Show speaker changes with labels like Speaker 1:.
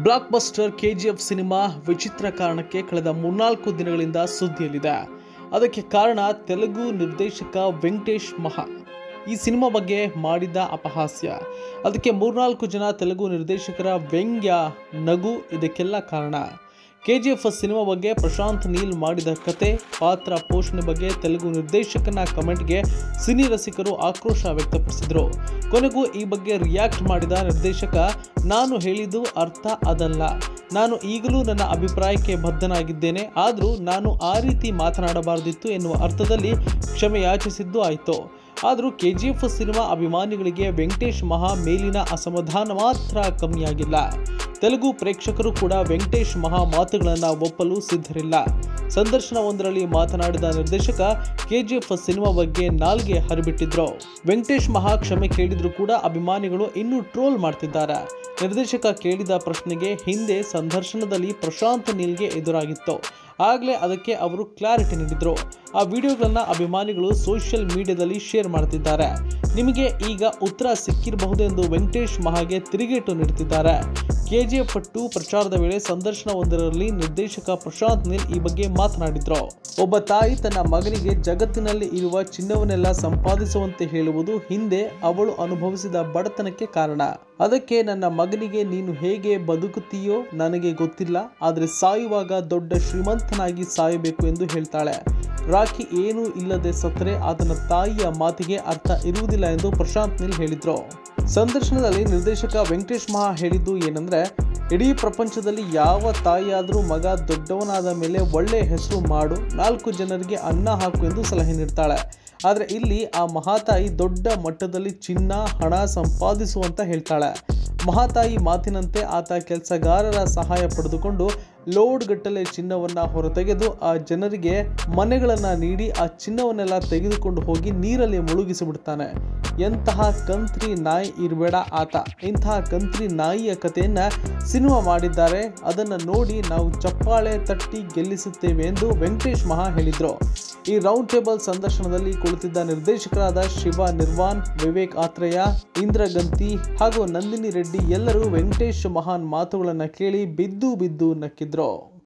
Speaker 1: block buster KGF cinema ವಿಚಿತ್ರ ಕಾರಣಕ್ಕೆ ಕಳೆದ ಮೂರ್ನಾಲ್ಕು ದಿನಗಳಿಂದ ಸುದ್ದಿಯಲ್ಲಿದೆ ಅದಕ್ಕೆ ಕಾರಣ ತೆಲುಗು ನಿರ್ದೇಶಕ ವೆಂಕಟೇಶ್ ಮಹಾ ಈ ಸಿನಿಮಾ ಬಗ್ಗೆ ಮಾಡಿದ ಅಪಹಾಸ್ಯ ಅದಕ್ಕೆ ಮೂರ್ನಾಲ್ಕು ಜನ ತೆಲುಗು ನಿರ್ದೇಶಕರ ವ್ಯಂಗ್ಯ ನಗು ಇದಕ್ಕೆಲ್ಲ ಕಾರಣ ಕೆ ಜಿ ಎಫ್ ಸಿನಿಮಾ ಬಗ್ಗೆ ಪ್ರಶಾಂತ್ ನೀಲ್ ಮಾಡಿದ ಕತೆ ಪಾತ್ರ ಪೋಷಣೆ ಬಗ್ಗೆ ತೆಲುಗು ನಿರ್ದೇಶಕನ ಕಮೆಂಟ್ಗೆ ಸಿನಿ ರಸಿಕರು ಆಕ್ರೋಶ ವ್ಯಕ್ತಪಡಿಸಿದರು ಕೊನೆಗೂ ಈ ಬಗ್ಗೆ ರಿಯಾಕ್ಟ್ ಮಾಡಿದ ನಿರ್ದೇಶಕ ನಾನು ಹೇಳಿದ್ದು ಅರ್ಥ ಅದಲ್ಲ ನಾನು ಈಗಲೂ ನನ್ನ ಅಭಿಪ್ರಾಯಕ್ಕೆ ಬದ್ಧನಾಗಿದ್ದೇನೆ ಆದರೂ ನಾನು ಆ ರೀತಿ ಮಾತನಾಡಬಾರದಿತ್ತು ಎನ್ನುವ ಅರ್ಥದಲ್ಲಿ ಕ್ಷಮೆ ಯಾಚಿಸಿದ್ದು ಆಯಿತು ಆದರೂ ಕೆ ಜಿ ಎಫ್ ಸಿನಿಮಾ ಅಭಿಮಾನಿಗಳಿಗೆ ವೆಂಕಟೇಶ್ ಮಹಾ ಮೇಲಿನ ಅಸಮಾಧಾನ ಮಾತ್ರ ಕಮ್ಮಿಯಾಗಿಲ್ಲ ತೆಲುಗು ಪ್ರೇಕ್ಷಕರು ಕೂಡ ವೆಂಕಟೇಶ್ ಮಹಾ ಮಾತುಗಳನ್ನು ಒಪ್ಪಲು ಸಿದ್ಧರಿಲ್ಲ ಸಂದರ್ಶನವೊಂದರಲ್ಲಿ ಮಾತನಾಡಿದ ನಿರ್ದೇಶಕ ಕೆಜಿಎಫ್ ಸಿನಿಮಾ ಬಗ್ಗೆ ನಾಲ್ಗೆ ಹರಿಬಿಟ್ಟಿದ್ರು ವೆಂಕಟೇಶ್ ಮಹಾ ಕ್ಷಮೆ ಕೇಳಿದ್ರು ಕೂಡ ಅಭಿಮಾನಿಗಳು ಇನ್ನೂ ಟ್ರೋಲ್ ಮಾಡ್ತಿದ್ದಾರೆ ನಿರ್ದೇಶಕ ಕೇಳಿದ ಪ್ರಶ್ನೆಗೆ ಹಿಂದೆ ಸಂದರ್ಶನದಲ್ಲಿ ಪ್ರಶಾಂತ್ ನೀಲ್ಗೆ ಎದುರಾಗಿತ್ತು ಆಗಲೇ ಅದಕ್ಕೆ ಅವರು ಕ್ಲಾರಿಟಿ ನೀಡಿದ್ರು ಆ ವಿಡಿಯೋಗಳನ್ನ ಅಭಿಮಾನಿಗಳು ಸೋಷಿಯಲ್ ಮೀಡಿಯಾದಲ್ಲಿ ಶೇರ್ ಮಾಡ್ತಿದ್ದಾರೆ ನಿಮಗೆ ಈಗ ಉತ್ತರ ಸಿಕ್ಕಿರಬಹುದು ಎಂದು ವೆಂಕಟೇಶ್ ಮಹಾಗೆ ತಿರುಗೇಟು ನೀಡುತ್ತಿದ್ದಾರೆ ಕೆಜಿಎಫ್ ಟು ಪ್ರಚಾರದ ವೇಳೆ ಸಂದರ್ಶನವೊಂದರಲ್ಲಿ ನಿರ್ದೇಶಕ ಪ್ರಶಾಂತ್ ನೀಲ್ ಈ ಬಗ್ಗೆ ಮಾತನಾಡಿದ್ರು ಒಬ್ಬ ತಾಯಿ ತನ್ನ ಮಗನಿಗೆ ಜಗತ್ತಿನಲ್ಲಿ ಇರುವ ಚಿನ್ನವನ್ನೆಲ್ಲ ಸಂಪಾದಿಸುವಂತೆ ಹೇಳುವುದು ಹಿಂದೆ ಅವಳು ಅನುಭವಿಸಿದ ಬಡತನಕ್ಕೆ ಕಾರಣ ಅದಕ್ಕೆ ನನ್ನ ಮಗನಿಗೆ ನೀನು ಹೇಗೆ ಬದುಕುತ್ತೀಯೋ ನನಗೆ ಗೊತ್ತಿಲ್ಲ ಆದರೆ ಸಾಯುವಾಗ ದೊಡ್ಡ ಶ್ರೀಮಂತನಾಗಿ ಸಾಯಬೇಕು ಎಂದು ಹೇಳ್ತಾಳೆ ರಾಖಿ ಏನೂ ಇಲ್ಲದೆ ಸತ್ತರೆ ಆತನ ತಾಯಿಯ ಮಾತಿಗೆ ಅರ್ಥ ಇರುವುದಿಲ್ಲ ಎಂದು ಪ್ರಶಾಂತ್ ನೀಲ್ ಹೇಳಿದ್ರು ಸಂದರ್ಶನದಲ್ಲಿ ನಿರ್ದೇಶಕ ವೆಂಕಟೇಶ್ ಮಹಾ ಹೇಳಿದ್ದು ಏನಂದ್ರೆ ಇಡೀ ಪ್ರಪಂಚದಲ್ಲಿ ಯಾವ ತಾಯಿಯಾದರೂ ಮಗ ದೊಡ್ಡವನಾದ ಮೇಲೆ ಒಳ್ಳೆಯ ಹೆಸರು ಮಾಡು ನಾಲ್ಕು ಜನರಿಗೆ ಅನ್ನ ಹಾಕು ಎಂದು ಸಲಹೆ ನೀಡ್ತಾಳೆ ಆದರೆ ಇಲ್ಲಿ ಆ ಮಹಾತಾಯಿ ದೊಡ್ಡ ಮಟ್ಟದಲ್ಲಿ ಚಿನ್ನ ಹಣ ಸಂಪಾದಿಸುವಂತ ಹೇಳ್ತಾಳೆ ಮಹಾತಾಯಿ ಮಾತಿನಂತೆ ಆತ ಕೆಲಸಗಾರರ ಸಹಾಯ ಪಡೆದುಕೊಂಡು ಲೋಡ್ ಗಟ್ಟಲೆ ಚಿನ್ನವನ್ನ ಹೊರತೆಗೆದು ಆ ಜನರಿಗೆ ಮನೆಗಳನ್ನು ನೀಡಿ ಆ ಚಿನ್ನವನ್ನೆಲ್ಲ ತೆಗೆದುಕೊಂಡು ಹೋಗಿ ನೀರಲ್ಲಿ ಮುಳುಗಿಸಿಬಿಡ್ತಾನೆ ಎಂತಹ ಕಂತ್ರಿ ನಾಯಿ ಇರಬೇಡ ಆತ ಇಂತಹ ಕಂತ್ರಿ ನಾಯಿಯ ಕಥೆಯನ್ನ ಸಿನಿಮಾ ಮಾಡಿದ್ದಾರೆ ಅದನ್ನು ನೋಡಿ ನಾವು ಚಪ್ಪಾಳೆ ತಟ್ಟಿ ಗೆಲ್ಲಿಸುತ್ತೇವೆ ಎಂದು ವೆಂಕಟೇಶ್ ಮಹಾ ಹೇಳಿದ್ರು ಈ ರೌಂಡ್ ಟೇಬಲ್ ಸಂದರ್ಶನದಲ್ಲಿ ಕುಳಿತಿದ್ದ ನಿರ್ದೇಶಕರಾದ ಶಿವ ನಿರ್ವಾನ್ ವಿವೇಕ್ ಆತ್ರೇಯ ಇಂದ್ರಗಂತಿ ಹಾಗೂ ನಂದಿನಿ ರೆಡ್ಡಿ ಎಲ್ಲರೂ ವೆಂಕಟೇಶ್ ಮಹಾನ್ ಮಾತುಗಳನ್ನು ಕೇಳಿ ಬಿದ್ದು ಬಿದ್ದು ನಕ್ಕಿದ್ರು